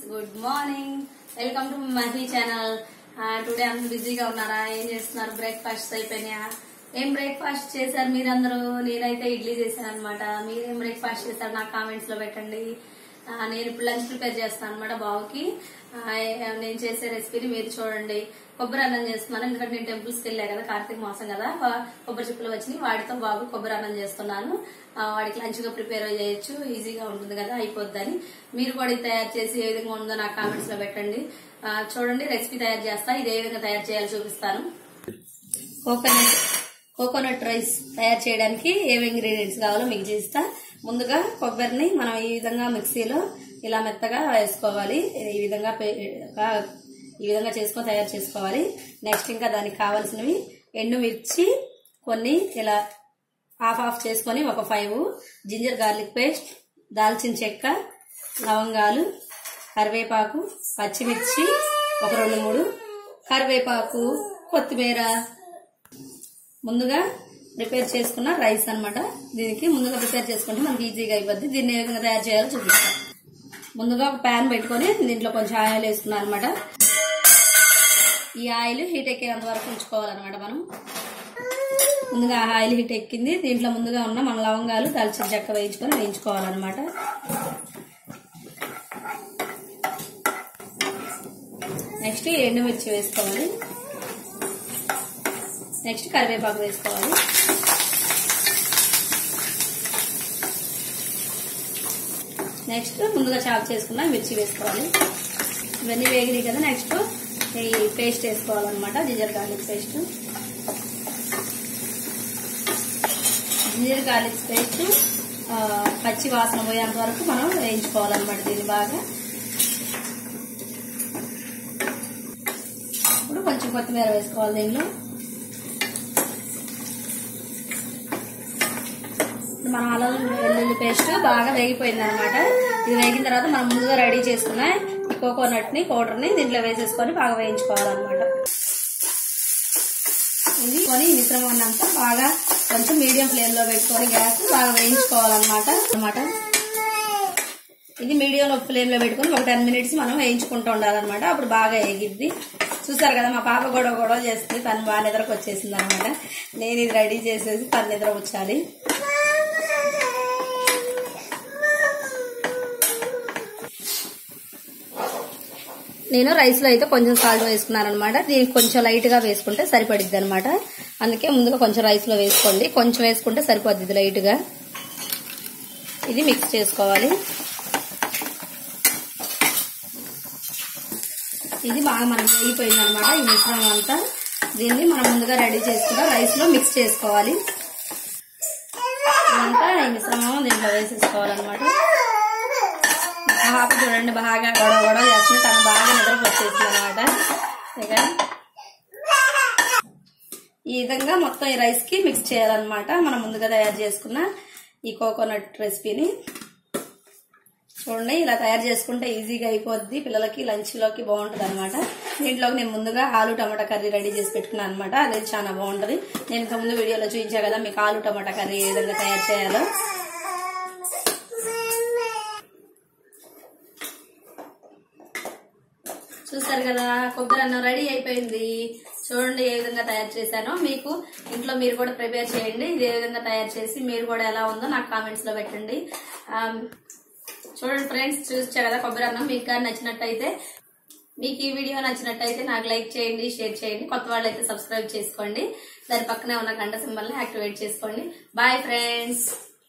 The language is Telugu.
good morning welcome to Mahi channel today అందరూ బిజీగా ఉన్నారా ఏం చేస్తున్నారు బ్రేక్ఫాస్ట్ అయిపోయినాయా ఏం బ్రేక్ఫాస్ట్ చేశారు మీరందరూ నేనైతే ఇడ్లీ చేశాను అనమాట మీరేం బ్రేక్ఫాస్ట్ చేశారు నాకు కామెంట్స్ లో పెట్టండి ఆ, నేను ఇప్పుడు లంచ్ ప్రిపేర్ చేస్తాను అనమాట బావుకి ఆ, నేను చేసే రెసిపీని మీరు చూడండి కొబ్బరి అన్నం చేస్తున్నాను ఎందుకంటే నేను టెంపుల్స్కి వెళ్ళా కదా కార్తీక మాసం కదా వా- కొబ్బరి చిప్పలు వచ్చినాయి వాటితో బాబు కొబ్బరి అన్నం చేస్తున్నాను ఆ, వాడికి లంచ్ గా ప్రిపేర్ చేయొచ్చు ఈజీగా ఉంటుంది కదా అయిపోద్దని మీరు కూడా ఇది తయారు చేసి ఏ విధంగా ఉందో నాకు కామెంట్స్ లో పెట్టండి ఆ, చూడండి రెసిపీ తయారు చేస్తా ఇది ఏ విధంగా తయారు చేయాలో చూపిస్తాను కోకోనట్ కోకోనట్ రైస్ తయారు చేయడానికి ఏమి ఇంగ్రీడియంట్స్ కావాలో మీకు చేస్తా ముందుగా కొబ్బరిని మనం ఈ విధంగా మిక్సీలో ఇలా మెత్తగా వేసుకోవాలి ఈ విధంగా పే- కా- ఈ విధంగా చేసుకొని తయారు చేసుకోవాలి నెక్స్ట్ ఇంకా దానికి కావాల్సినవి ఎండుమిర్చి కొన్ని ఇలా హాఫ్ ఆఫ్ చేసుకొని ఒక ఫైవ్ జింజర్ గార్లిక్ పేస్ట్ దాల్చిన చెక్క లవంగాలు కరివేపాకు పచ్చిమిర్చి ఒక రెండు మూడు కరివేపాకు కొత్తిమీర ముందుగా ప్రిపేర్ చేసుకున్న రైస్ అన్నమాట దీనికి ముందుగా ప్రిపేర్ చేసుకుంటే మనకి ఈజీగా అయిపోద్ది దీన్ని ఏ విధంగా తయారు చేయాలో చూపిస్తాం ముందుగా ఒక ప్యాన్ పెట్టుకొని దీంట్లో కొంచెం ఆయిల్ వేసుకున్నాను అనమాట ఈ ఆయిల్ హీట్ ఎక్కేంత వరకు ఉంచుకోవాలన్నమాట మనం ముందుగా ఆ ఆయిల్ హీట్ ఎక్కింది దీంట్లో ముందుగా ఉన్న మన లవంగాలు దాల్చిన చెక్క వేయించుకొని వేయించుకోవాలన్నమాట నెక్స్ట్ ఎండుమిర్చి వేసుకోవాలి నెక్స్ట్ కరివేపాకు వేసుకోవాలి నెక్స్ట్ ముందుగా చాప్ చేసుకున్న మిర్చి వేసుకోవాలి ఇవన్నీ వేగినాయి కదా నెక్స్ట్ ఈ పేస్ట్ వేసుకోవాలన్నమాట ginger garlic paste ginger garlic paste ఆ, పచ్చి వాసన పోయేంత వరకు మనం వేయించుకోవాలన్నమాట దీన్ని బాగా ఇప్పుడు కొంచెం కొత్తిమీర వేసుకోవాలి దీనిలో ఇప్పుడు మనం అల్లం వెల్లుల్లి పేస్ట్ బాగా వేగిపోయింది అనమాట ఇది వేగిన తర్వాత మనం ముందుగా రెడీ చేసుకున్న ఈ కోకోనట్ ని పౌడర్ ని దీంట్లో వేసేసుకొని బాగా వేయించుకోవాలన్నమాట ఇది కొని ఈ మిశ్రమాన్ని అంతా బాగా కొంచెం మీడియం ఫ్లేమ్ లో పెట్టుకొని గ్యాస్ బాగా వేయించుకోవాలన్నమాట అన్నమాట ఇది మీడియం ఫ్లేమ్ లో పెట్టుకొని ఒక టెన్ మినిట్స్ మనం వేయించుకుంటూ ఉండాలన్నమాట అప్పుడు బాగా ఎగిద్ది చూసారు కదా మా పాప గొడవ గొడవ చేస్తుంది తను బాగా నిద్రకు వచ్చేసింది అనమాట నేను ఇది రెడీ చేసేసి తను నిద్ర వచ్చాలి నేను రైస్ లో అయితే కొంచెం సాల్ట్ వేసుకున్నాను అనమాట దీనికి కొంచెం లైట్ గా వేసుకుంటే సరిపడిద్ది అనమాట అందుకే ముందుగా కొంచెం రైస్ లో వేసుకోండి కొంచెం వేసుకుంటే సరిపోద్ది ఇది లైట్ గా ఇది మిక్స్ చేసుకోవాలి ఇది బాగా మనకి వేగిపోయింది అనమాట ఈ మిశ్రమం అంతా దీన్ని మనం ముందుగా రెడీ చేసుకున్న రైస్ లో మిక్స్ చేసుకోవాలి ఇదంతా ఈ మిశ్రమం దీంట్లో వేసేసుకోవాలన్నమాట పాప చూడండి బాగా గొడవ గొడవ చేస్తుంది తను బాగా నిద్రకు వచ్చేసింది అనమాట ఇక ఈ విధంగా మొత్తం ఈ రైస్ కి మిక్స్ చేయాలన్నమాట మనం ముందుగా తయారు చేసుకున్న ఈ కోకోనట్ రెసిపీని చూడండి ఇలా తయారు చేసుకుంటే ఈజీగా అయిపోద్ది పిల్లలకి లంచ్ లోకి బాగుంటుంది అనమాట దీంట్లోకి నేను ముందుగా ఆలు టమాటా కర్రీ రెడీ చేసి పెట్టుకున్నాను అనమాట అది చాలా బాగుంటది నేను ఇంత ముందు వీడియోలో చూపించా కదా మీకు ఆలు టమాటా కర్రీ ఏ విధంగా తయారు చేయాలో చూసారు కదా కొబ్బరి అన్నం రెడీ అయిపోయింది చూడండి ఏ విధంగా తయారు చేశానో మీకు ఇంట్లో మీరు కూడా ప్రిపేర్ చేయండి ఇది ఏ విధంగా తయారు చేసి మీరు కూడా ఎలా ఉందో నాకు కామెంట్స్ లో పెట్టండి ఆమ్, చూడండి ఫ్రెండ్స్ చూసా కదా కొబ్బరి అన్నం మీకు కానీ నచ్చినట్టయితే మీకు ఈ వీడియో నచ్చినట్టయితే నాకు లైక్ చేయండి షేర్ చేయండి కొత్త వాళ్ళు అయితే సబ్స్క్రైబ్ చేసుకోండి దాని పక్కనే ఉన్న గంట సింబల్ని యాక్టివేట్ చేసుకోండి బాయ్ ఫ్రెండ్స్